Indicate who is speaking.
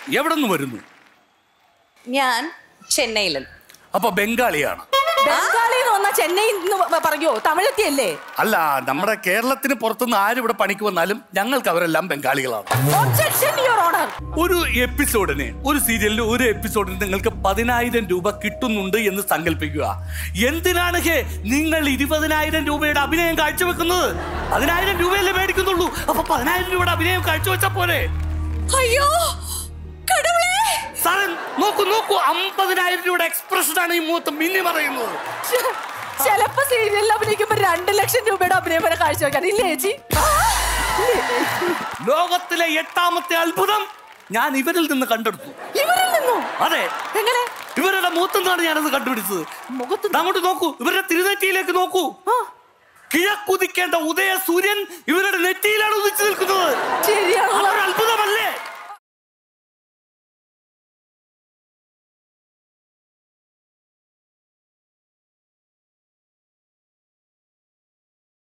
Speaker 1: എവിടെ നിന്ന് വരുന്നു
Speaker 2: ഞാൻ ചെന്നൈയിൽ
Speaker 1: അപ്പൊ ബംഗാളിയാണ്
Speaker 3: ബംഗാളിൽ നിന്ന് വന്ന ചെന്നൈ പറയോ തമിഴത്തിയല്ലേ
Speaker 1: അല്ല നമ്മുടെ കേരളത്തിന് പുറത്തുനിന്ന് ആരും ഇവിടെ പണിക്ക് വന്നാലും ഞങ്ങൾക്ക് അവരെല്ലാം ബംഗാളികളാണ്
Speaker 3: ഒബ്ജക്ഷൻ യുവർ ഓണർ
Speaker 1: ഒരു എപ്പിസോഡിന് ഒരു സീരിയലിൽ ഒരു എപ്പിസോഡിന് നിങ്ങൾക്ക് പതിനായിരം രൂപ കിട്ടുന്നുണ്ട് എന്ന് സങ്കല്പിക്കുക എന്തിനാണ് ഹേ നിങ്ങൾ ഇരുപതിനായിരം രൂപയുടെ അഭിനയം കാഴ്ചവെക്കുന്നത് പതിനായിരം രൂപയല്ലേ മേടിക്കുന്നുള്ളൂ അപ്പൊ പതിനായിരം രൂപയുടെ അഭിനയം കാഴ്ചവെച്ചാ പോരെ
Speaker 2: അയ്യോ കടവുളേ
Speaker 1: സാറേ നോക്കൂ നോക്കൂ അമ്പതിനായിരം രൂപയുടെ എക്സ്പ്രഷൻ ആണ് ഈ മുഖത്ത് മിന്നി പറയുന്നത്
Speaker 3: ചിലപ്പോ സീരിയലിൽ അഭിനയിക്കുമ്പോ രണ്ട് ലക്ഷം രൂപയുടെ അഭിനയം വരെ കാഴ്ചവെക്കാൻ ഇല്ലേ ചേച്ചി
Speaker 1: ലോകത്തിലെ എട്ടാമത്തെ അത്ഭുതം ഞാൻ ഇവരിൽ നിന്ന് കണ്ടെടുത്തു
Speaker 3: ഇവരിൽ നിന്നോ
Speaker 1: അതെ
Speaker 3: എങ്ങനെ
Speaker 1: ഇവരുടെ മുഖത്തുനിന്നാണ് ഞാനത് കണ്ടുപിടിച്ചത്
Speaker 3: മുഖത്ത്
Speaker 1: അങ്ങോട്ട് നോക്കൂ ഇവരുടെ തിരുനെറ്റിയിലേക്ക് നോക്കൂ
Speaker 3: ആ,
Speaker 1: കിഴക്കുദിക്കേണ്ട ഉദയ സൂര്യൻ ഇവരുടെ നെറ്റിയിലാണ് ഉദിച്ചു നിൽക്കുന്നത്
Speaker 3: ശരിയാണല്ലോ
Speaker 1: അതൊരു അത്ഭുതമല്ലേ